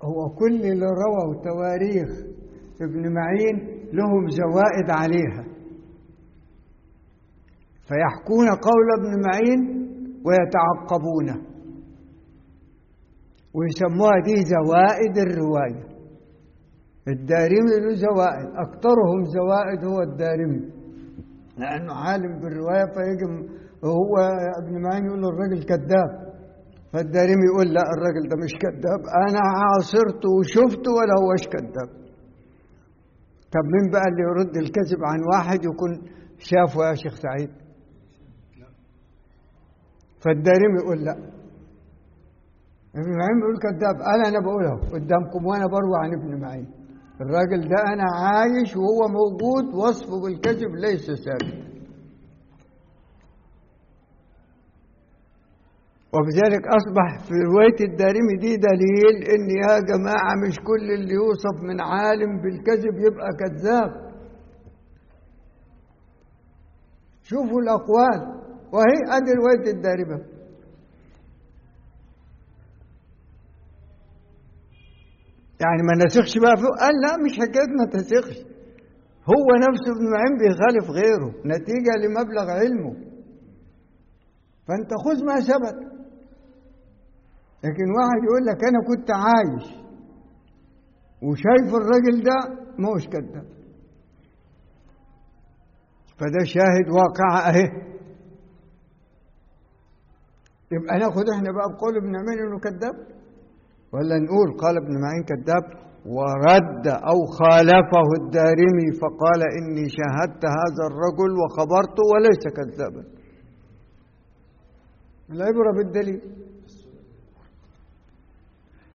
هو كل اللي رووا تواريخ ابن معين لهم زوائد عليها فيحكون قول ابن معين ويتعقبونه ويسموها دي زوائد الرواية الدارمي له زوائد أكثرهم زوائد هو الدارمي لأنه عالم بالرواية فيجي هو ابن معين يقول له الراجل كذاب فالدارمي يقول لا الراجل ده مش كذاب أنا عاصرته وشفته ولا هوش كذاب طب مين بقى اللي يرد الكذب عن واحد يكون شافه يا شيخ سعيد فالدارمي يقول لا ابن معين بيقول كذاب انا انا بقولها قدامكم وانا بروى عن ابن معين الراجل ده انا عايش وهو موجود وصفه بالكذب ليس ثابت وبذلك اصبح في روايه الدارمي دي دليل ان يا جماعه مش كل اللي يوصف من عالم بالكذب يبقى كذاب شوفوا الاقوال وهي ادي روايه الدارمه يعني ما نسخش بقى فوق قال لا مش حكايه ما تسخش هو نفسه ابن معين بيخالف غيره نتيجة لمبلغ علمه فأنت خذ ما ثبت لكن واحد يقول لك أنا كنت عايش وشايف الراجل ده ما هوش كذاب فده شاهد واقع اهي يبقى ناخد احنا بقى بقول ابن معين انه كذاب ولا نقول قال ابن معين كذاب ورد أو خالفه الدارمي فقال إني شاهدت هذا الرجل وخبرته وليس كذابا العبرة بالدليل